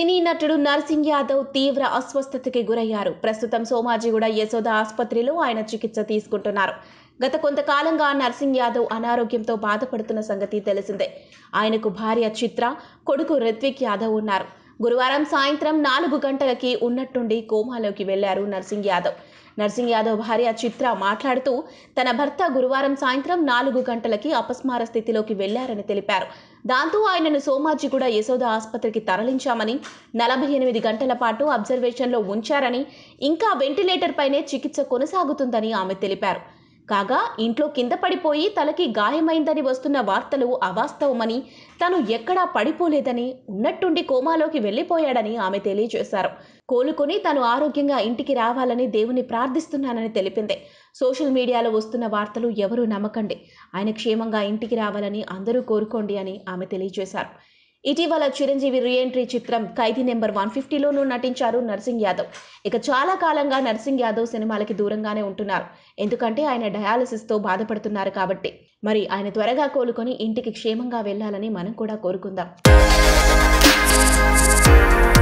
సినీ నటుడు నర్సింగ్ యాదవ్ తీవ్ర అస్వస్థతకి గురయ్యారు ప్రస్తుతం సోమాజిగూడ యశోద ఆసుపత్రిలో ఆయన చికిత్స తీసుకుంటున్నారు గత కొంతకాలంగా నర్సింగ్ యాదవ్ అనారోగ్యంతో బాధపడుతున్న సంగతి తెలిసిందే ఆయనకు భార్య చిత్ర కొడుకు రిత్విక్ యాదవ్ ఉన్నారు గురువారం సాయంత్రం నాలుగు గంటలకి ఉన్నట్టుండి కోమాలోకి వెళ్లారు నర్సింగ్ యాదవ్ నర్సింగ్ యాదవ్ భార్య చిత్ర మాట్లాడుతూ తన భర్త గురువారం సాయంత్రం నాలుగు గంటలకి అపస్మార స్థితిలోకి వెళ్లారని తెలిపారు దాంతో ఆయనను సోమాజిగూడ యశోద ఆసుపత్రికి తరలించామని నలభై ఎనిమిది గంటల పాటు అబ్జర్వేషన్లో ఉంచారని ఇంకా వెంటిలేటర్ పైనే చికిత్స కొనసాగుతుందని ఆమె తెలిపారు కాగా ఇంట్లో కింద పడిపోయి తలకి గాయమైందని వస్తున్న వార్తలు అవాస్తవమని తను ఎక్కడా పడిపోలేదని ఉన్నట్టుండి కోమాలోకి వెళ్లిపోయాడని ఆమె తెలియజేశారు కోలుకొని తను ఆరోగ్యంగా ఇంటికి రావాలని దేవుని ప్రార్థిస్తున్నానని తెలిపింది సోషల్ మీడియాలో వస్తున్న వార్తలు ఎవరూ నమ్మకండి ఆయన క్షేమంగా ఇంటికి రావాలని అందరూ కోరుకోండి అని ఆమె తెలియజేశారు ఇటీవల చిరంజీవి రీఎంట్రీ చిత్రం ఖైదీ నెంబర్ వన్ ఫిఫ్టీలోనూ నటించారు నర్సింగ్ యాదవ్ ఇక చాలా కాలంగా నర్సింగ్ యాదవ్ సినిమాలకి దూరంగానే ఉంటున్నారు ఎందుకంటే ఆయన డయాలసిస్తో బాధపడుతున్నారు కాబట్టి మరి ఆయన త్వరగా కోలుకొని ఇంటికి క్షేమంగా వెళ్ళాలని మనం కూడా కోరుకుందాం